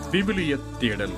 விவிலிய தேடல்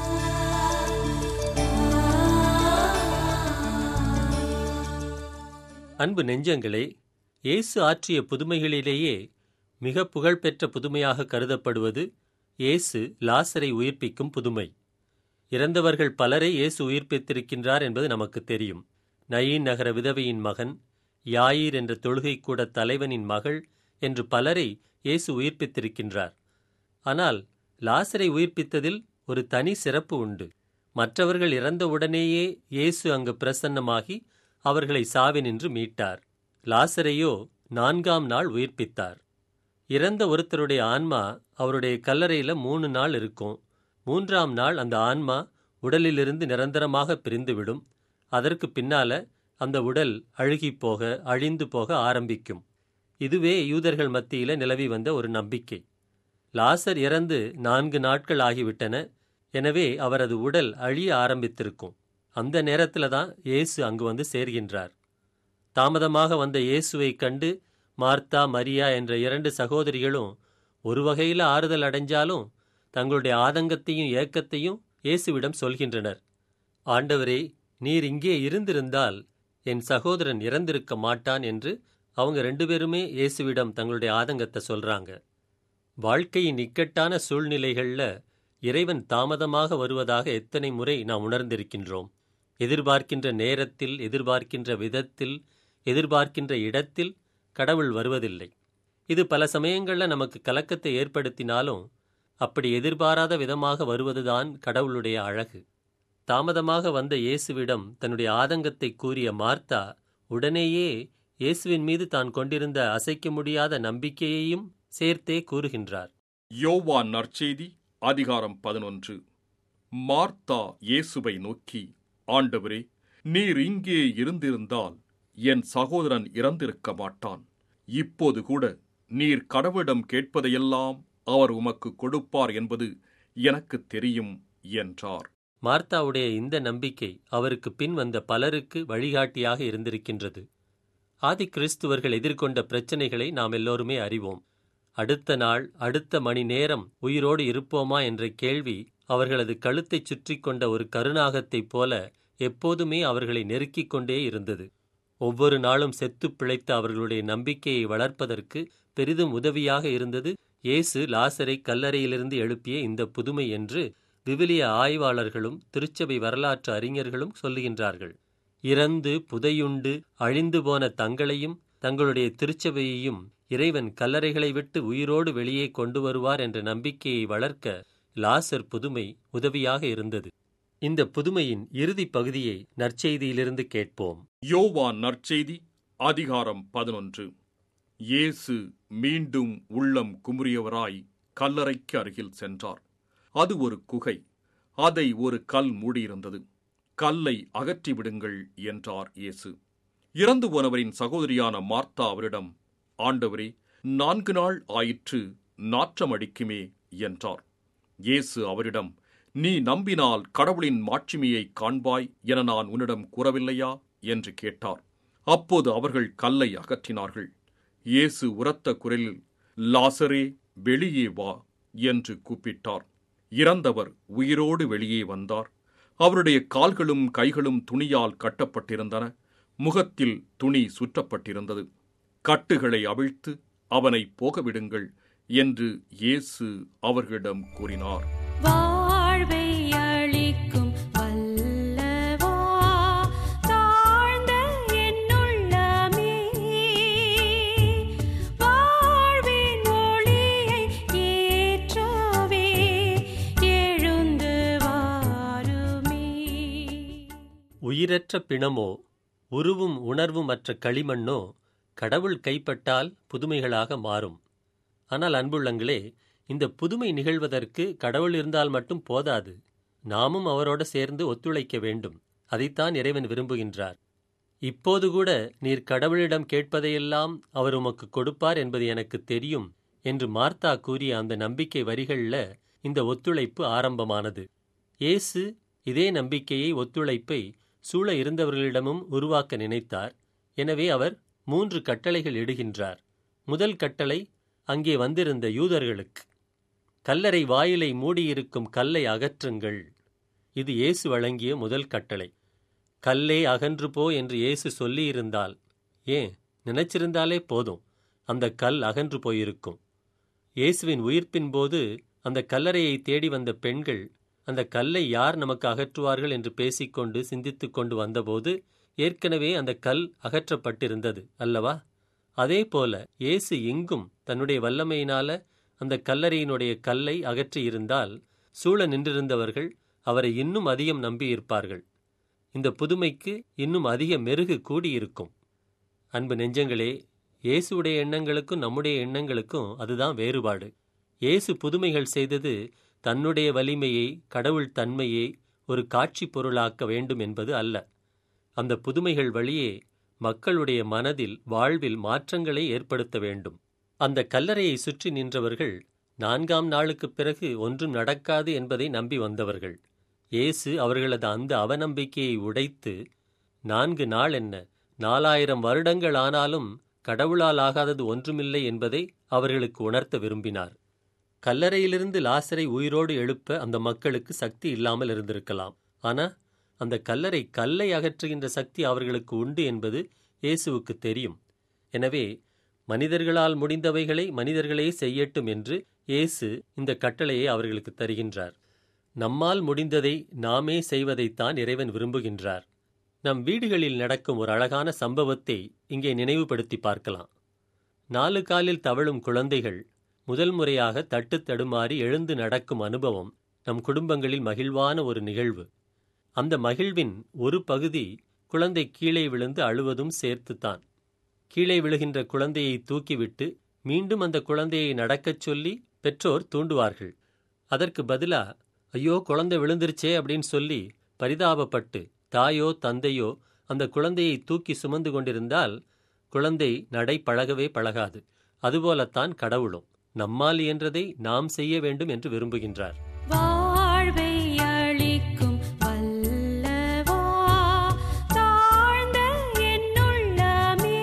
அன்பு நெஞ்சங்களே இயேசு ஆற்றிய புதுமைகளிலேயே மிக புகழ்பெற்ற புதுமையாக கருதப்படுவது இயேசு லாசரை உயிர்ப்பிக்கும் புதுமை இறந்தவர்கள் பலரை இயேசு உயிர்ப்பித்திருக்கின்றார் என்பது நமக்கு தெரியும் நயீன் நகர விதவையின் மகன் யாயீர் என்ற தொழுகைக்கூட தலைவனின் மகள் என்று பலரை இயேசு உயிர்ப்பித்திருக்கின்றார் ஆனால் லாசரை உயிர்ப்பித்ததில் ஒரு தனி சிறப்பு உண்டு மற்றவர்கள் இறந்தவுடனேயே இயேசு அங்கு பிரசன்னமாகி அவர்களை சாவினின்று மீட்டார் லாசரையோ நான்காம் நாள் உயிர்ப்பித்தார் இறந்த ஒருத்தருடைய ஆன்மா அவருடைய கல்லறையில மூணு நாள் இருக்கும் மூன்றாம் நாள் அந்த ஆன்மா உடலிலிருந்து நிரந்தரமாக பிரிந்துவிடும் அதற்கு பின்னால அந்த உடல் அழுகிப் போக அழிந்து போக ஆரம்பிக்கும் இதுவே யூதர்கள் மத்தியில நிலவி வந்த ஒரு நம்பிக்கை லாசர் இறந்து நான்கு நாட்கள் ஆகிவிட்டன எனவே அவரது உடல் அழிய ஆரம்பித்திருக்கும் அந்த நேரத்துல தான் இயேசு அங்கு வந்து சேர்கின்றார் தாமதமாக வந்த இயேசுவைக் கண்டு மார்த்தா மரியா என்ற இரண்டு சகோதரிகளும் ஒரு வகையில் ஆறுதல் அடைஞ்சாலும் தங்களுடைய ஆதங்கத்தையும் ஏக்கத்தையும் இயேசுவிடம் சொல்கின்றனர் ஆண்டவரே நீர் இங்கே இருந்திருந்தால் என் சகோதரன் இறந்திருக்க மாட்டான் என்று அவங்க ரெண்டு பேருமே இயேசுவிடம் தங்களுடைய ஆதங்கத்தை சொல்றாங்க வாழ்க்கையின் இக்கட்டான சூழ்நிலைகள்ல இறைவன் தாமதமாக வருவதாக எத்தனை முறை நாம் உணர்ந்திருக்கின்றோம் எதிர்பார்க்கின்ற நேரத்தில் எதிர்பார்க்கின்ற விதத்தில் எதிர்பார்க்கின்ற இடத்தில் கடவுள் வருவதில்லை இது பல சமயங்கள்ல நமக்கு கலக்கத்தை ஏற்படுத்தினாலும் அப்படி எதிர்பாராத விதமாக வருவதுதான் கடவுளுடைய அழகு தாமதமாக வந்த இயேசுவிடம் தன்னுடைய ஆதங்கத்தை கூறிய மார்த்தா உடனேயே இயேசுவின் மீது தான் கொண்டிருந்த அசைக்க முடியாத நம்பிக்கையையும் சேர்த்தே கூறுகின்றார் யோவான் நற்செய்தி அதிகாரம் பதினொன்று மார்த்தா இயேசுவை நோக்கி ஆண்டவரே நீர் இங்கே இருந்திருந்தால் என் சகோதரன் இறந்திருக்க மாட்டான் இப்போது கூட நீர் கடவுளிடம் கேட்பதையெல்லாம் அவர் உமக்கு கொடுப்பார் என்பது எனக்கு தெரியும் என்றார் மார்த்தாவுடைய இந்த நம்பிக்கை அவருக்கு பின் வந்த பலருக்கு வழிகாட்டியாக இருந்திருக்கின்றது ஆதி கிறிஸ்துவர்கள் எதிர்கொண்ட பிரச்சனைகளை நாம் எல்லோருமே அறிவோம் அடுத்த நாள் அடுத்த மணி நேரம் உயிரோடு இருப்போமா என்ற கேள்வி அவர்களது கழுத்தைச் சுற்றி கொண்ட ஒரு கருநாகத்தைப் போல எப்போதுமே அவர்களை நெருக்கிக் கொண்டே இருந்தது ஒவ்வொரு நாளும் செத்துப் பிழைத்த அவர்களுடைய நம்பிக்கையை வளர்ப்பதற்கு பெரிதும் உதவியாக இருந்தது இயேசு லாசரை கல்லறையிலிருந்து எழுப்பிய இந்த புதுமை என்று விவிலிய ஆய்வாளர்களும் திருச்சபை வரலாற்று அறிஞர்களும் சொல்லுகின்றார்கள் இறந்து புதையுண்டு அழிந்து போன தங்களையும் தங்களுடைய திருச்சபையையும் இறைவன் கல்லறைகளை விட்டு உயிரோடு வெளியே கொண்டு வருவார் என்ற நம்பிக்கையை வளர்க்க லாசர் புதுமை உதவியாக இருந்தது இந்த புதுமையின் இறுதிப் பகுதியை நற்செய்தியிலிருந்து கேட்போம் யோவான் நற்செய்தி அதிகாரம் பதினொன்று இயேசு மீண்டும் உள்ளம் குமுறியவராய் கல்லறைக்கு அருகில் சென்றார் அது ஒரு குகை அதை ஒரு கல் மூடியிருந்தது கல்லை அகற்றி விடுங்கள் என்றார் இயேசு இறந்து போனவரின் சகோதரியான மார்த்தா அவரிடம் ஆண்டவரே நான்கு நாள் ஆயிற்று நாற்றம் அடிக்குமே என்றார் இயேசு அவரிடம் நீ நம்பினால் கடவுளின் மாட்சிமையை காண்பாய் என நான் உன்னிடம் கூறவில்லையா என்று கேட்டார் அப்போது அவர்கள் கல்லை அகற்றினார்கள் இயேசு உரத்த குரலில் லாசரே வெளியே வா என்று கூப்பிட்டார் இறந்தவர் உயிரோடு வெளியே வந்தார் அவருடைய கால்களும் கைகளும் துணியால் கட்டப்பட்டிருந்தன முகத்தில் துணி சுற்றப்பட்டிருந்தது கட்டுகளை அவிழ்த்து அவனை போகவிடுங்கள் என்று இயேசு அவர்களிடம் கூறினார் வாழ்வை அளிக்கும் வல்லவா தாழ்ந்த என்னுள்ளமே வாழ்வின் ஒளியை ஏற்றவே எழுந்து வாருமே உயிரற்ற பிணமோ உருவும் உணர்வுமற்ற களிமண்ணோ கடவுள் கைப்பட்டால் புதுமைகளாக மாறும் ஆனால் அன்புள்ளங்களே இந்த புதுமை நிகழ்வதற்கு கடவுள் இருந்தால் மட்டும் போதாது நாமும் அவரோட சேர்ந்து ஒத்துழைக்க வேண்டும் அதைத்தான் இறைவன் விரும்புகின்றார் இப்போது கூட நீர் கடவுளிடம் கேட்பதையெல்லாம் அவர் உமக்கு கொடுப்பார் என்பது எனக்கு தெரியும் என்று மார்த்தா கூறிய அந்த நம்பிக்கை வரிகள்ல இந்த ஒத்துழைப்பு ஆரம்பமானது இயேசு இதே நம்பிக்கையை ஒத்துழைப்பை சூழ இருந்தவர்களிடமும் உருவாக்க நினைத்தார் எனவே அவர் மூன்று கட்டளைகள் இடுகின்றார் முதல் கட்டளை அங்கே வந்திருந்த யூதர்களுக்கு கல்லறை வாயிலை மூடியிருக்கும் கல்லை அகற்றுங்கள் இது இயேசு வழங்கிய முதல் கட்டளை கல்லே அகன்று போ என்று இயேசு சொல்லியிருந்தால் ஏன் நினைச்சிருந்தாலே போதும் அந்த கல் அகன்று போயிருக்கும் இயேசுவின் உயிர்ப்பின் போது அந்த கல்லறையை தேடி வந்த பெண்கள் அந்த கல்லை யார் நமக்கு அகற்றுவார்கள் என்று பேசிக்கொண்டு சிந்தித்துக் கொண்டு வந்தபோது ஏற்கனவே அந்த கல் அகற்றப்பட்டிருந்தது அல்லவா அதே போல இயேசு எங்கும் தன்னுடைய வல்லமையினால அந்த கல்லறையினுடைய கல்லை அகற்றியிருந்தால் சூழ நின்றிருந்தவர்கள் அவரை இன்னும் அதிகம் நம்பியிருப்பார்கள் இந்த புதுமைக்கு இன்னும் அதிக மெருகு கூடியிருக்கும் அன்பு நெஞ்சங்களே இயேசுடைய எண்ணங்களுக்கும் நம்முடைய எண்ணங்களுக்கும் அதுதான் வேறுபாடு இயேசு புதுமைகள் செய்தது தன்னுடைய வலிமையை கடவுள் தன்மையை ஒரு காட்சி பொருளாக்க வேண்டும் என்பது அல்ல அந்த புதுமைகள் வழியே மக்களுடைய மனதில் வாழ்வில் மாற்றங்களை ஏற்படுத்த வேண்டும் அந்த கல்லறையை சுற்றி நின்றவர்கள் நான்காம் நாளுக்குப் பிறகு ஒன்றும் நடக்காது என்பதை நம்பி வந்தவர்கள் இயேசு அவர்களது அந்த அவநம்பிக்கையை உடைத்து நான்கு நாள் என்ன நாலாயிரம் வருடங்கள் ஆனாலும் கடவுளால் ஆகாதது ஒன்றுமில்லை என்பதை அவர்களுக்கு உணர்த்த விரும்பினார் கல்லறையிலிருந்து லாசரை உயிரோடு எழுப்ப அந்த மக்களுக்கு சக்தி இல்லாமல் இருந்திருக்கலாம் ஆனா அந்த கல்லறை கல்லை அகற்றுகின்ற சக்தி அவர்களுக்கு உண்டு என்பது இயேசுவுக்கு தெரியும் எனவே மனிதர்களால் முடிந்தவைகளை மனிதர்களே செய்யட்டும் என்று இயேசு இந்த கட்டளையை அவர்களுக்கு தருகின்றார் நம்மால் முடிந்ததை நாமே செய்வதைத்தான் இறைவன் விரும்புகின்றார் நம் வீடுகளில் நடக்கும் ஒரு அழகான சம்பவத்தை இங்கே நினைவுபடுத்தி பார்க்கலாம் நாலு காலில் தவழும் குழந்தைகள் முதல் முறையாக தட்டு தடுமாறி எழுந்து நடக்கும் அனுபவம் நம் குடும்பங்களில் மகிழ்வான ஒரு நிகழ்வு அந்த மகிழ்வின் ஒரு பகுதி குழந்தை கீழே விழுந்து அழுவதும் சேர்த்துத்தான் கீழே விழுகின்ற குழந்தையை தூக்கிவிட்டு மீண்டும் அந்த குழந்தையை நடக்கச் சொல்லி பெற்றோர் தூண்டுவார்கள் அதற்கு பதிலா ஐயோ குழந்தை விழுந்துருச்சே அப்படின்னு சொல்லி பரிதாபப்பட்டு தாயோ தந்தையோ அந்த குழந்தையை தூக்கி சுமந்து கொண்டிருந்தால் குழந்தை நடை பழகவே பழகாது அதுபோலத்தான் கடவுளும் நம்மால் இயன்றதை நாம் செய்ய வேண்டும் என்று விரும்புகின்றார் வாழ்வை அளிக்கும் வல்லவா தாழ்ந்த என்னுள்ளமே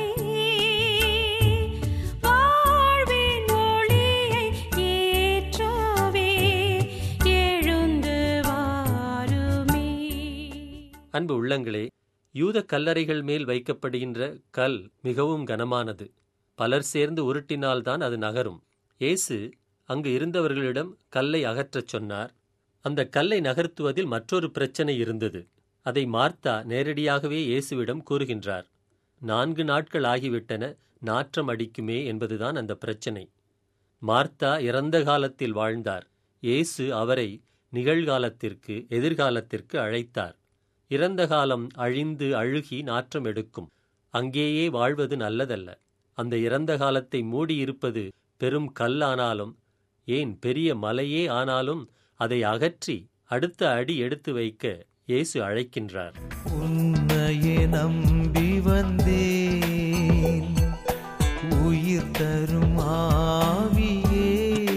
வாழ்வின் ஒளியை ஏற்றவே எழுந்து வாருமே அன்பு உள்ளங்களே யூத கல்லறைகள் மேல் வைக்கப்படுகின்ற கல் மிகவும் கனமானது பலர் சேர்ந்து உருட்டினால்தான் அது நகரும் இயேசு அங்கு இருந்தவர்களிடம் கல்லை அகற்றச் சொன்னார் அந்த கல்லை நகர்த்துவதில் மற்றொரு பிரச்சனை இருந்தது அதை மார்த்தா நேரடியாகவே இயேசுவிடம் கூறுகின்றார் நான்கு நாட்கள் ஆகிவிட்டன நாற்றம் அடிக்குமே என்பதுதான் அந்த பிரச்சனை மார்த்தா இறந்த காலத்தில் வாழ்ந்தார் இயேசு அவரை நிகழ்காலத்திற்கு எதிர்காலத்திற்கு அழைத்தார் இறந்த காலம் அழிந்து அழுகி நாற்றம் எடுக்கும் அங்கேயே வாழ்வது நல்லதல்ல அந்த இறந்த காலத்தை மூடியிருப்பது பெரும் கல்லானாலும் ஏன் பெரிய மலையே ஆனாலும் அதை அகற்றி அடுத்த அடி எடுத்து வைக்க இயேசு அழைக்கின்றார் உன்னையே நம்பி வந்தேன் உயிர் தரும் ஆவியே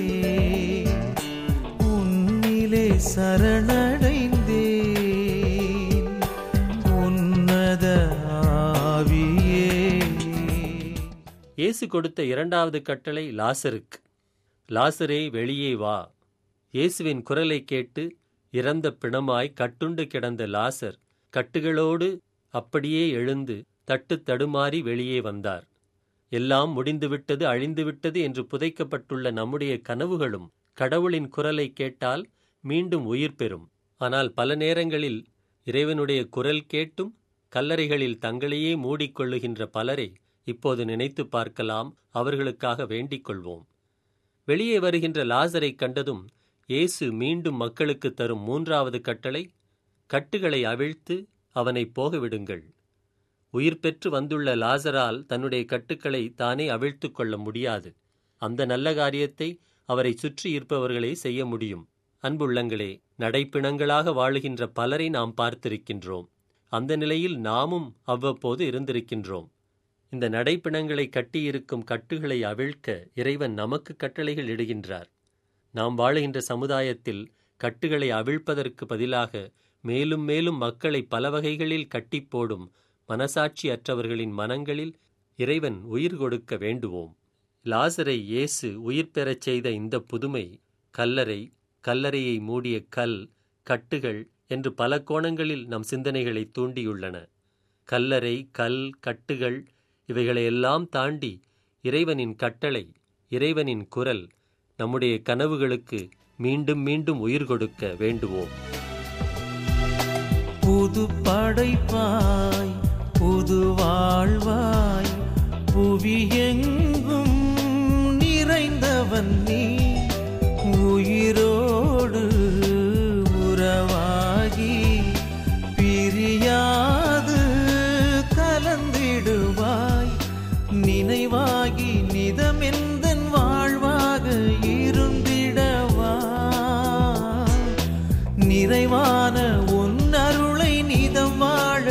உன்னிலே சரணடைந்தேன் உன்னத ஆவியே இயேசு கொடுத்த இரண்டாவது கட்டளை லாசருக்கு லாசரே வெளியே வா இயேசுவின் குரலை கேட்டு இறந்த பிணமாய் கட்டுண்டு கிடந்த லாசர் கட்டுகளோடு அப்படியே எழுந்து தட்டு தடுமாறி வெளியே வந்தார் எல்லாம் முடிந்துவிட்டது அழிந்துவிட்டது என்று புதைக்கப்பட்டுள்ள நம்முடைய கனவுகளும் கடவுளின் குரலை கேட்டால் மீண்டும் உயிர் பெறும் ஆனால் பல நேரங்களில் இறைவனுடைய குரல் கேட்டும் கல்லறைகளில் தங்களையே மூடிக்கொள்ளுகின்ற பலரை இப்போது நினைத்து பார்க்கலாம் அவர்களுக்காக வேண்டிக் கொள்வோம் வெளியே வருகின்ற லாசரை கண்டதும் இயேசு மீண்டும் மக்களுக்கு தரும் மூன்றாவது கட்டளை கட்டுகளை அவிழ்த்து அவனை போகவிடுங்கள் உயிர் பெற்று வந்துள்ள லாசரால் தன்னுடைய கட்டுக்களை தானே அவிழ்த்துக் கொள்ள முடியாது அந்த நல்ல காரியத்தை அவரை சுற்றி இருப்பவர்களே செய்ய முடியும் அன்புள்ளங்களே நடைப்பிணங்களாக வாழுகின்ற பலரை நாம் பார்த்திருக்கின்றோம் அந்த நிலையில் நாமும் அவ்வப்போது இருந்திருக்கின்றோம் இந்த நடைப்பிணங்களை கட்டியிருக்கும் கட்டுகளை அவிழ்க்க இறைவன் நமக்கு கட்டளைகள் இடுகின்றார் நாம் வாழுகின்ற சமுதாயத்தில் கட்டுகளை அவிழ்ப்பதற்கு பதிலாக மேலும் மேலும் மக்களை பல வகைகளில் கட்டிப் போடும் மனசாட்சி அற்றவர்களின் மனங்களில் இறைவன் உயிர் கொடுக்க வேண்டுவோம் லாசரை இயேசு உயிர் பெறச் செய்த இந்த புதுமை கல்லறை கல்லறையை மூடிய கல் கட்டுகள் என்று பல கோணங்களில் நம் சிந்தனைகளை தூண்டியுள்ளன கல்லறை கல் கட்டுகள் இவைகளையெல்லாம் தாண்டி இறைவனின் கட்டளை இறைவனின் குரல் நம்முடைய கனவுகளுக்கு மீண்டும் மீண்டும் உயிர் கொடுக்க வேண்டுவோம் புது படைப்பாய் புது வாழ்வாய் புவியெங்கும் நிறைந்தவன் நீ உயிரோடு உறவாகி பிரியாது கலந்திடுவாய் நினைவாகி நிதமெந்தன் வாழ்வாக இருந்திடவா நிறைவான உன் அருளை நிதம் வாழ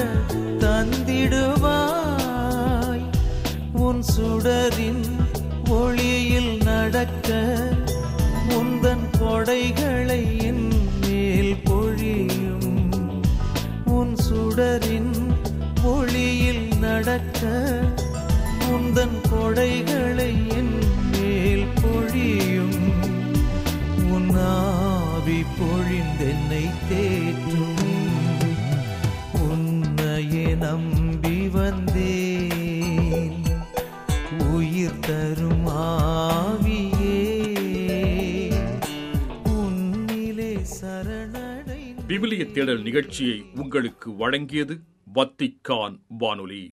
தந்திடுவாய் உன் சுடரின் ஒளியில் நடக்க உந்தன் கொடைகளை என் மேல் பொழியும் உன் சுடரின் ஒளியில் நடக்க உந்தன் கொடைகளை என் மேல் பொழியும் உன் ஆவி பொழிந்தென்னை தேற்றும் உன்னையே நம்பி வந்தேன் உயிர் தரும் ஆவியே உன்னிலே சரணடை விவிலிய தேடல் நிகழ்ச்சியை உங்களுக்கு வழங்கியது வத்திக்கான் வானொலி